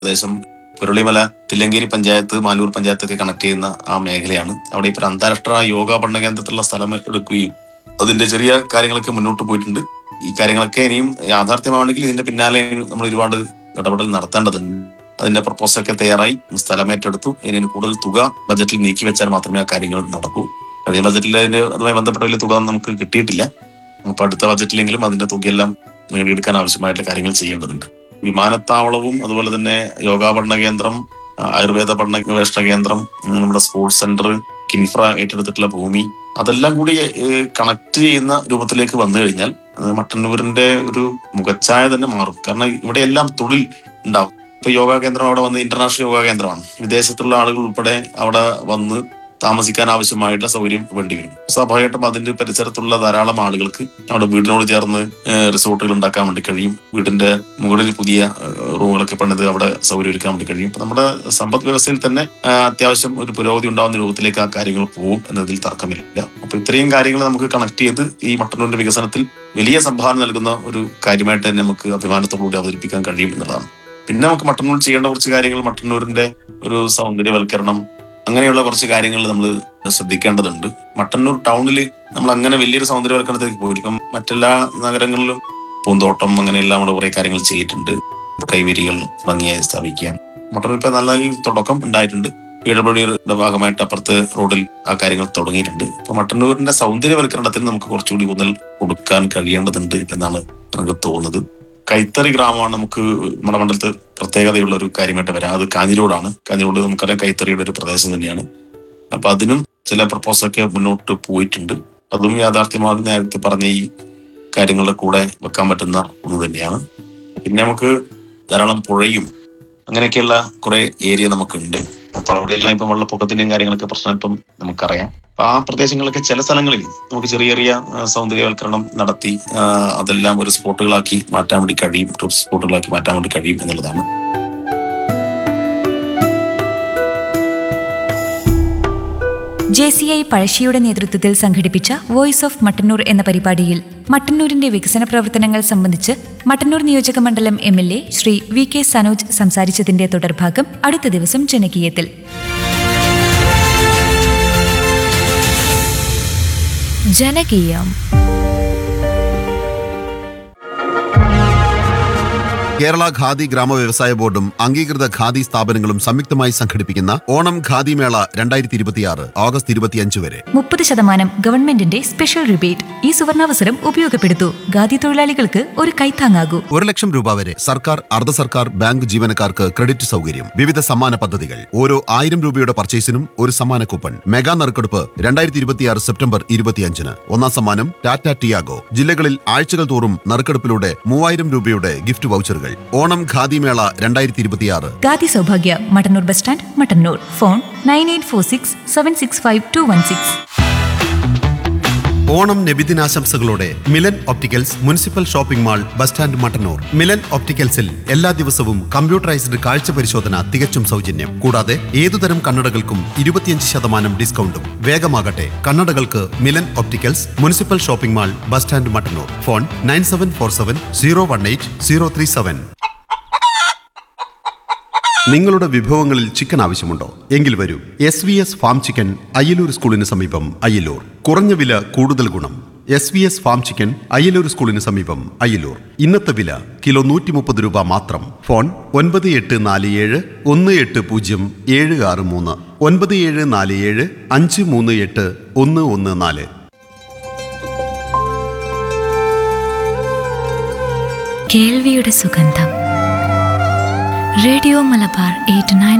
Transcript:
പ്രദേശം പുരളിമല തില്ലങ്കേരി പഞ്ചായത്ത് മാലൂർ പഞ്ചായത്തൊക്കെ കണക്ട് ചെയ്യുന്ന ആ മേഖലയാണ് അവിടെ ഇപ്പോൾ അന്താരാഷ്ട്ര യോഗ പഠന കേന്ദ്രത്തിലുള്ള സ്ഥലം എടുക്കുകയും അതിന്റെ ചെറിയ കാര്യങ്ങളൊക്കെ മുന്നോട്ട് പോയിട്ടുണ്ട് ഈ കാര്യങ്ങളൊക്കെ ഇനിയും യാഥാർത്ഥ്യമാണെങ്കിൽ ഇതിന്റെ പിന്നാലെ നമ്മൾ ഒരുപാട് ഇടപെടൽ നടത്തേണ്ടതുണ്ട് അതിന്റെ പ്രപ്പോസൽ ഒക്കെ തയ്യാറായി സ്ഥലം ഏറ്റെടുത്തു ഇനി കൂടുതൽ തുക ബജറ്റിൽ നീക്കി വെച്ചാൽ മാത്രമേ ആ കാര്യങ്ങൾ നടക്കൂ കഴിഞ്ഞ ബജറ്റിൽ അതിന് അതുമായി ബന്ധപ്പെട്ട വലിയ തുക നമുക്ക് കിട്ടിയിട്ടില്ല അപ്പൊ അടുത്ത ബജറ്റിലെങ്കിലും അതിന്റെ തുകയെല്ലാം നേടിയെടുക്കാൻ ആവശ്യമായിട്ടുള്ള കാര്യങ്ങൾ ചെയ്യേണ്ടതുണ്ട് വിമാനത്താവളവും അതുപോലെ തന്നെ യോഗാ പഠന കേന്ദ്രം ആ, ആയുർവേദ പഠന ഗവേഷണ കേന്ദ്രം ഉം, നമ്മുടെ സ്പോർട്സ് സെന്റർ കിൻഫ്ര ഏറ്റെടുത്തിട്ടുള്ള ഭൂമി അതെല്ലാം കൂടി കണക്ട് ചെയ്യുന്ന രൂപത്തിലേക്ക് വന്നു കഴിഞ്ഞാൽ അത് മട്ടന്നൂരിന്റെ ഒരു മുഖച്ഛായ തന്നെ മാറും കാരണം ഇവിടെ എല്ലാം തൊഴിൽ ഉണ്ടാവും ഇപ്പൊ യോഗാ കേന്ദ്രം അവിടെ വന്ന് ഇന്റർനാഷണൽ യോഗാ കേന്ദ്രമാണ് വിദേശത്തുള്ള ആളുകൾ ഉൾപ്പെടെ അവിടെ വന്ന് താമസിക്കാൻ ആവശ്യമായിട്ടുള്ള സൗകര്യം വേണ്ടി വരും സ്വാഭാവികമായിട്ടും അതിന്റെ പരിസരത്തുള്ള ധാരാളം ആളുകൾക്ക് അവിടെ വീടിനോട് ചേർന്ന് ഏഹ് റിസോർട്ടുകൾ ഉണ്ടാക്കാൻ വേണ്ടി കഴിയും വീടിന്റെ മുകളിൽ പുതിയ ഏഹ് റൂമുകളൊക്കെ പണിത് അവിടെ സൗകര്യം ഒരുക്കാൻ വേണ്ടി കഴിയും അപ്പൊ നമ്മുടെ സമ്പദ് വ്യവസ്ഥയിൽ തന്നെ ആഹ് അത്യാവശ്യം ഒരു പുരോഗതി ഉണ്ടാവുന്ന രൂപത്തിലേക്ക് ആ കാര്യങ്ങൾ പോകും എന്നതിൽ തർക്കമില്ല അപ്പൊ ഇത്രയും കാര്യങ്ങൾ നമുക്ക് കണക്ട് ചെയ്ത് ഈ മട്ടന്നൂരിന്റെ വികസനത്തിൽ വലിയ സംഭാവന നൽകുന്ന ഒരു കാര്യമായിട്ട് തന്നെ നമുക്ക് അഭിമാനത്തോടുകൂടി അവതരിപ്പിക്കാൻ കഴിയും എന്നുള്ളതാണ് പിന്നെ നമുക്ക് മട്ടന്നൂർ ചെയ്യേണ്ട കുറച്ച് കാര്യങ്ങൾ മട്ടന്നൂരിന്റെ ഒരു സൗന്ദര്യവൽക്കരണം അങ്ങനെയുള്ള കുറച്ച് കാര്യങ്ങൾ നമ്മൾ ശ്രദ്ധിക്കേണ്ടതുണ്ട് മട്ടന്നൂർ ടൗണിൽ നമ്മൾ അങ്ങനെ വലിയൊരു സൗന്ദര്യവൽക്കരണത്തിലേക്ക് പോയില്ല ഇപ്പം മറ്റെല്ലാ നഗരങ്ങളിലും പൂന്തോട്ടം അങ്ങനെയെല്ലാം നമ്മൾ കുറെ കാര്യങ്ങൾ ചെയ്തിട്ടുണ്ട് കൈവരികൾ ഭംഗിയായി സ്ഥാപിക്കാൻ മട്ടന്നൂർ ഇപ്പൊ നല്ല ഈ തുടക്കം ഉണ്ടായിട്ടുണ്ട് പി ഡബ്ല്യു ഡിയുടെ ഭാഗമായിട്ട് അപ്പുറത്ത് റോഡിൽ ആ കാര്യങ്ങൾ തുടങ്ങിയിട്ടുണ്ട് അപ്പൊ മട്ടന്നൂരിന്റെ സൗന്ദര്യവൽക്കരണത്തിന് നമുക്ക് കുറച്ചുകൂടി ഊന്നൽ കൊടുക്കാൻ കഴിയേണ്ടതുണ്ട് എന്നാണ് നമുക്ക് തോന്നുന്നത് കൈത്തറി ഗ്രാമമാണ് നമുക്ക് നമ്മുടെ മണ്ഡലത്ത് പ്രത്യേകതയുള്ള ഒരു കാര്യമായിട്ട് വരാം അത് കാഞ്ഞിരോടാണ് കാഞ്ഞിരോട് നമുക്കറിയാം കൈത്തറിയുടെ ഒരു പ്രദേശം തന്നെയാണ് അപ്പൊ അതിനും ചില പ്രപ്പോസലൊക്കെ മുന്നോട്ട് പോയിട്ടുണ്ട് അതും യാഥാർത്ഥ്യമാകും നേരത്തെ പറഞ്ഞ ഈ കാര്യങ്ങളുടെ കൂടെ വെക്കാൻ പറ്റുന്ന ഒന്ന് തന്നെയാണ് പിന്നെ നമുക്ക് ധാരാളം പുഴയും അങ്ങനെയൊക്കെയുള്ള കുറെ ഏരിയ നമുക്കുണ്ട് അപ്പൊ അവിടെയെല്ലാം ഇപ്പം വെള്ളപ്പൊക്കത്തിന്റെയും കാര്യങ്ങളൊക്കെ പ്രശ്നം ഇപ്പം നമുക്കറിയാം അപ്പൊ ആ പ്രദേശങ്ങളിലൊക്കെ ചില സ്ഥലങ്ങളിൽ നമുക്ക് ചെറിയ ചെറിയ ആ, സൗന്ദര്യവൽക്കരണം നടത്തി ആ, അതെല്ലാം ഒരു സ്പോട്ടുകളാക്കി മാറ്റാൻ വേണ്ടി കഴിയും ടൂറിസ്റ്റ് സ്പോട്ടുകളാക്കി മാറ്റാൻ വേണ്ടി കഴിയും എന്നുള്ളതാണ് ജെ സി ഐ പഴശ്ശിയുടെ നേതൃത്വത്തിൽ സംഘടിപ്പിച്ച വോയിസ് ഓഫ് മട്ടന്നൂർ എന്ന പരിപാടിയിൽ മട്ടന്നൂരിന്റെ വികസന പ്രവർത്തനങ്ങൾ സംബന്ധിച്ച് മട്ടന്നൂർ നിയോജക മണ്ഡലം M L A Shri V K Sanoj സംസാരിച്ചതിന്റെ തുടർഭാഗം അടുത്ത ദിവസം ജനകീയത്തിൽ ജനകീയം കേരള ഖാദി ഗ്രാമ വ്യവസായ ബോർഡും അംഗീകൃത ഖാദി സ്ഥാപനങ്ങളും സംയുക്തമായി സംഘടിപ്പിക്കുന്ന ഓണം ഖാദി മേള രണ്ടായിരത്തി ഇരുപത്തിയാറ് ഓഗസ്റ്റ് ഇരുപത്തിയഞ്ച് വരെ മുപ്പത് ശതമാനം ഗവൺമെന്റിന്റെ സ്പെഷ്യൽ റിബേറ്റ് ഈ സുവർണാവസരം ഉപയോഗപ്പെടുത്തൂ ഖാദി തൊഴിലാളികൾക്ക് ഒരു കൈത്താങ്ങാകൂ ഒരു ലക്ഷം രൂപ വരെ സർക്കാർ അർദ്ധ സർക്കാർ ബാങ്ക് ജീവനക്കാർക്ക് ക്രെഡിറ്റ് സൗകര്യം വിവിധ സമ്മാന പദ്ധതികൾ ഓരോ ആയിരം രൂപയുടെ പർച്ചേസിനും ഒരു സമ്മാന കൂപ്പൺ മെഗാ നറുക്കെടുപ്പ് രണ്ടായിരത്തി ഇരുപത്തിയാറ് സെപ്റ്റംബർ ഇരുപത്തിയഞ്ചിന് ഒന്നാം സമ്മാനം ടാറ്റ ടിയാഗോ ജില്ലകളിൽ ആഴ്ചകൾ തോറും നറുക്കെടുപ്പിലൂടെ മൂവായിരം രൂപയുടെ ഗിഫ്റ്റ് വൗച്ചറുകൾ ഓണം ഖാദി മേള രണ്ടായിരത്തി ഇരുപത്തിയാറ് Khadi Saubhagya Mattannur bus stand Mattannur phone nine eight four six seven six five two one six Onam നബിദിനാശംസകളോടെ Milan opticals municipal shopping mall bus stand Mattannur Milan ഒപ്റ്റിക്കൽസിൽ എല്ലാ ദിവസവും കമ്പ്യൂട്ടറൈസ്ഡ് കാഴ്ച പരിശോധന തികച്ചും സൗജന്യം കൂടാതെ ഏതുതരം കണ്ണടകൾക്കും ഇരുപത്തിയഞ്ച് ശതമാനം ഡിസ്കൗണ്ടും വേഗമാകട്ടെ കണ്ണടകൾക്ക് Milan opticals municipal shopping mall bus stand Mattannur phone nine seven four seven zero one eight zero three seven നിങ്ങളുടെ വിഭവങ്ങളിൽ ചിക്കൻ ആവശ്യമുണ്ടോ എങ്കിൽ വരൂ S V S farm chicken Ayyalur സ്കൂളിന് സമീപം അയ്യലൂർ കുറഞ്ഞ വില കൂടുതൽ ഗുണം S V S farm chicken Ayyalur സ്കൂളിന് സമീപം അയ്യലൂർ ഇന്നത്തെ വില കിലോ നൂറ്റി മുപ്പത് രൂപ മാത്രം ഫോൺ ഒൻപത് എട്ട് നാല് ഏഴ് ഒന്ന് എട്ട് പൂജ്യം ഏഴ് ആറ് മൂന്ന് ഒൻപത് ഏഴ് നാല് ഏഴ് അഞ്ച് മൂന്ന് എട്ട് ഒന്ന് ഒന്ന് നാല് കേൾവിയുടെ സുഗന്ധം റേഡിയോ മലബാർ എയ്റ്റ് നയൻ